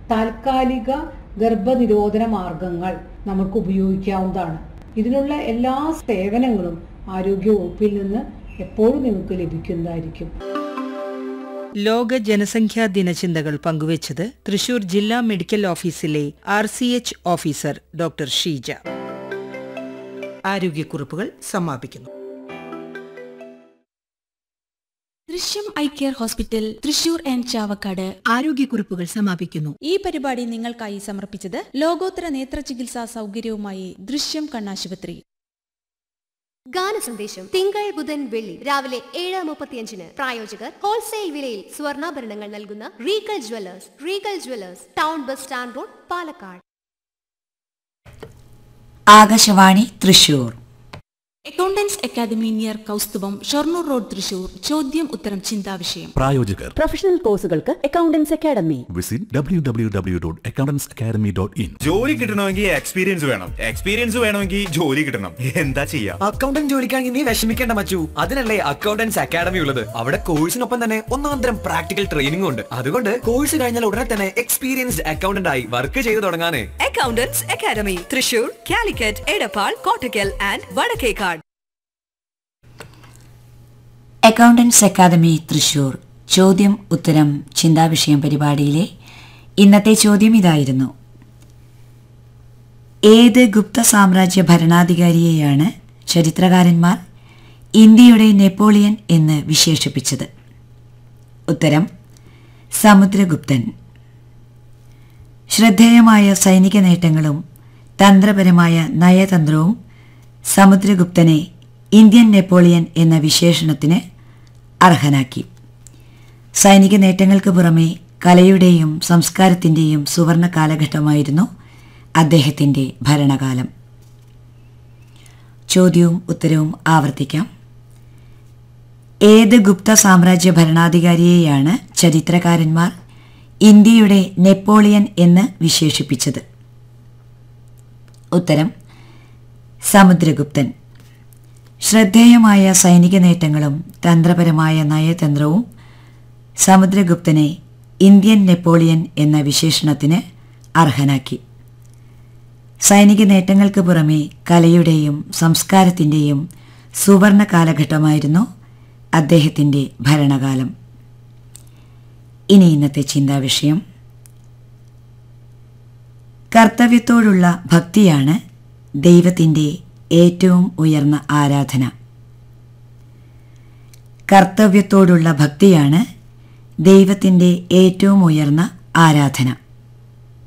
താൽക്കാലിക ഗർഭനിരോധന മാർഗങ്ങൾ നമുക്ക് ഉപയോഗിക്കാവുന്നതാണ് ഇതിനുള്ള എല്ലാ സേവനങ്ങളും ആരോഗ്യവകുപ്പിൽ നിന്ന് എപ്പോഴും നിങ്ങൾക്ക് ലഭിക്കുന്നതായിരിക്കും ലോക ജനസംഖ്യാ ദിനചിന്തകൾ പങ്കുവച്ചത് തൃശൂർ ജില്ലാ മെഡിക്കൽ ഓഫീസിലെ R C H officer doctor Sheeja ആരോഗ്യക്കുറിപ്പുകൾ സമാപിക്കുന്നു Drishyam eye care hospital Thrissur and Chavakkad ആരോഗ്യക്കുറിപ്പുകൾ സമാപിക്കുന്നു ഈ പരിപാടി നിങ്ങൾക്കായി സമർപ്പിച്ചത് ലോകോത്തര നേത്ര ചികിത്സാ സൗകര്യവുമായി ദൃശ്യം കണ്ണാശുപത്രി ഗാനസന്ദേശം തിങ്കൾ ബുധൻ വെള്ളി രാവിലെ ഏഴ് മുപ്പത്തിയഞ്ചിന് പ്രായോജകർ ഹോൾസെയിൽ വിലയിൽ സ്വർണ്ണാഭരണങ്ങൾ നൽകുന്ന Regal Jewellers Regal Jewellers town bus stand road Palakkad Akashvani Thrissur Accountants Academy near Kausthubham Shoranur road Thrissur ചോദ്യം ഉത്തരം ചിന്താവിഷയം പ്രായോജകർ പ്രൊഫഷണൽ കോഴ്സുകൾക്ക് Accountants Academy visit W W W dot Accountants Academy dot in ജോലി കിട്ടണമെങ്കിൽ എക്സ്പീരിയൻസ് വേണം എക്സ്പീരിയൻസ് വേണമെങ്കിൽ ജോലി കിട്ടണം എന്താ ചെയ്യാ അക്കൗണ്ടന്റ് ജോലിക്കാണെങ്കിൽ നീ വിഷമിക്കേണ്ട മച്ചു അതിനല്ലേ അക്കൗണ്ടൻസ് അക്കാദമി ഉള്ളത് അവിടെ കോഴ്സിനൊപ്പം തന്നെ ഒന്നാം തരം പ്രാക്ടിക്കൽ ട്രെയിനിംഗ് ഉണ്ട് അതുകൊണ്ട് കോഴ്സ് കഴിഞ്ഞാൽ ഉടനെ തന്നെ എക്സ്പീരിയൻസ്ഡ് അക്കൗണ്ടന്റ് ആയി വർക്ക് ചെയ്തു തുടങ്ങാനേ Accountants Academy Thrissur Calicut Edappal Kottakkal and Vadakkekad Accountants Academy Thrissur ചോദ്യം ഉത്തരം ചിന്താവിഷയം പരിപാടിയിലെ ഇന്നത്തെ ചോദ്യം ഇതായിരുന്നു ഏത് ഗുപ്ത സാമ്രാജ്യ ഭരണാധികാരിയെയാണ് ചരിത്രകാരന്മാർ ഇന്ത്യയുടെ നെപ്പോളിയൻ എന്ന് വിശേഷിപ്പിച്ചത് ഉത്തരം സമുദ്രഗുപ്തൻ ശ്രദ്ധേയമായ സൈനിക നേട്ടങ്ങളും തന്ത്രപരമായ നയതന്ത്രവും സമുദ്രഗുപ്തനെ ഇന്ത്യൻ നെപ്പോളിയൻ എന്ന വിശേഷണത്തിന് അർഹനാക്കി സൈനിക നേട്ടങ്ങൾക്ക് പുറമെ കലയുടെയും സംസ്കാരത്തിൻ്റെയും സുവർണ കാലഘട്ടമായിരുന്നു അദ്ദേഹത്തിൻ്റെ ഭരണകാലം ചോദ്യവും ഉത്തരവും ആവർത്തിക്കാം ഏത് ഗുപ്ത സാമ്രാജ്യ ഭരണാധികാരിയെയാണ് ചരിത്രകാരന്മാർ ഇന്ത്യയുടെ നെപ്പോളിയൻ എന്ന് വിശേഷിപ്പിച്ചത് ഉത്തരം സമുദ്രഗുപ്തൻ ശ്രദ്ധേയമായ സൈനിക നേട്ടങ്ങളും തന്ത്രപരമായ നയതന്ത്രവും സമുദ്രഗുപ്തനെ ഇന്ത്യൻ നെപ്പോളിയൻ എന്ന വിശേഷണത്തിന് അർഹനാക്കി സൈനിക നേട്ടങ്ങൾക്ക് പുറമെ കലയുടെയും സംസ്കാരത്തിൻ്റെയും സുവർണ കാലഘട്ടമായിരുന്നു അദ്ദേഹത്തിൻ്റെ ഭരണകാലം ഇനി ഇന്നത്തെ ചിന്താവിഷയം കർത്തവ്യത്തോടുള്ള ഭക്തിയാണ് ദൈവത്തിൻ്റെ ഏറ്റവും ഉയർന്ന ആരാധന കർത്തവ്യത്തോടുള്ള ഭക്തിയാണ് ദൈവത്തിൻ്റെ ഏറ്റവും ഉയർന്ന ആരാധന